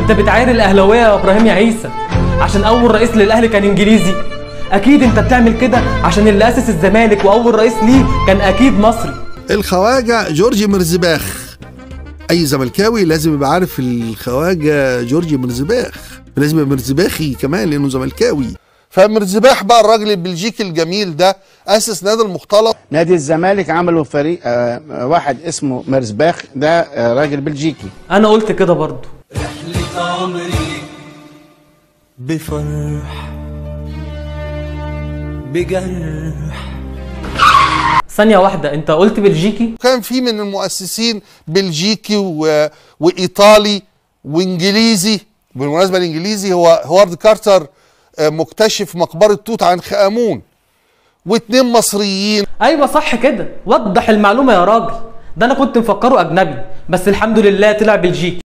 انت بتعاير الاهلاويه يا ابراهيم يا عيسى عشان اول رئيس للاهلي كان انجليزي اكيد انت بتعمل كده عشان اللي اسس الزمالك واول رئيس ليه كان اكيد مصري الخواجة جورج مرزباخ أي زملكاوي لازم يبقى عارف الخواجة جورج مرزباخ لازم يبقى مرزباخي كمان لأنه زملكاوي فمرزباخ بقى الراجل البلجيكي الجميل ده أسس نادي المختلط نادي الزمالك عملوا فريق آه، آه، واحد اسمه مرزباخ ده آه، راجل بلجيكي انا قلت كده برضه رحلة عمري بفرح بجرح ثانيه واحده انت قلت بلجيكي كان في من المؤسسين بلجيكي و... وإيطالي وإنجليزي بالمناسبة الإنجليزي هو هوارد كارتر آه، مكتشف مقبرة توت عنخ آمون واتنين مصريين ايوه صح كده وضح المعلومه يا راجل ده انا كنت مفكره اجنبي بس الحمد لله طلع بلجيكي